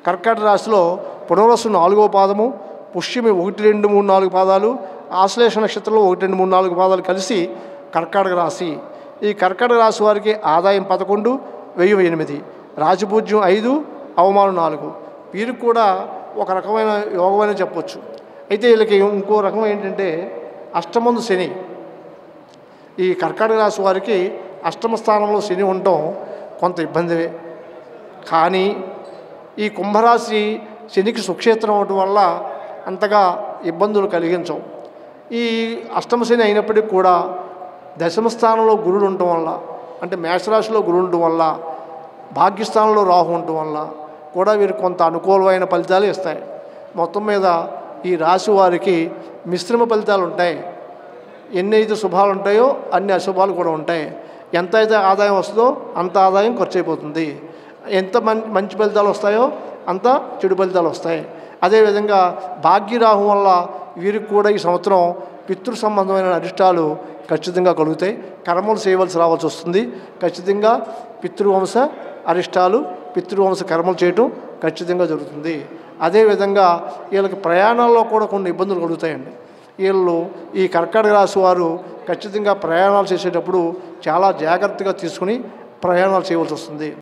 కర్కాటక రాశిలో పునర్వసు నాలుగో పాదము పుష్యమి ఒకటి రెండు మూడు నాలుగు పాదాలు ఆశ్లేష నక్షత్రంలో ఒకటి రెండు మూడు నాలుగు పాదాలు కలిసి కర్కాటక రాశి ఈ కర్కాటక రాశి వారికి ఆదాయం పదకొండు వెయ్యి ఎనిమిది రాజపూజ్యం ఐదు అవమానం నాలుగు వీరికి కూడా ఒక రకమైన యోగమైన చెప్పొచ్చు అయితే వీళ్ళకి ఇంకో రకం ఏంటంటే అష్టమందు శని ఈ కర్కాటక రాశి వారికి అష్టమ స్థానంలో శని ఉండటం కొంత ఇబ్బందివే కానీ ఈ కుంభరాశి శనికి సుక్షేత్రం అవడం వల్ల అంతగా ఇబ్బందులు కలిగించవు ఈ అష్టమ శని అయినప్పటికీ కూడా దశమ స్థానంలో గురుడు ఉండటం వల్ల అంటే మేషరాశిలో గురుడు ఉండటం వల్ల భాగ్యస్థానంలో రాహు ఉండటం వల్ల కూడా వీరికి కొంత అనుకూలమైన ఫలితాలు ఇస్తాయి మొత్తం మీద ఈ రాశి వారికి మిశ్రమ ఫలితాలు ఉంటాయి ఎన్ని అయితే శుభాలు ఉంటాయో అన్ని అశుభాలు కూడా ఉంటాయి ఎంత అయితే ఆదాయం వస్తుందో అంత ఆదాయం ఖర్చు అయిపోతుంది ఎంత మం మంచి ఫలితాలు వస్తాయో అంత చెడు ఫలితాలు వస్తాయి అదేవిధంగా భాగ్యరాహు వల్ల వీరికి కూడా ఈ సంవత్సరం పితృ సంబంధమైన అరిష్టాలు ఖచ్చితంగా కలుగుతాయి కర్మలు చేయవలసి రావాల్సి వస్తుంది ఖచ్చితంగా పితృవంశ అరిష్టాలు పితృవంశ కర్మలు చేయటం ఖచ్చితంగా జరుగుతుంది అదేవిధంగా వీళ్ళకి ప్రయాణాల్లో కూడా కొన్ని ఇబ్బందులు కలుగుతాయండి వీళ్ళు ఈ కర్కాటక రాశి వారు ఖచ్చితంగా ప్రయాణాలు చేసేటప్పుడు చాలా జాగ్రత్తగా తీసుకుని ప్రయాణాలు చేయవలసి వస్తుంది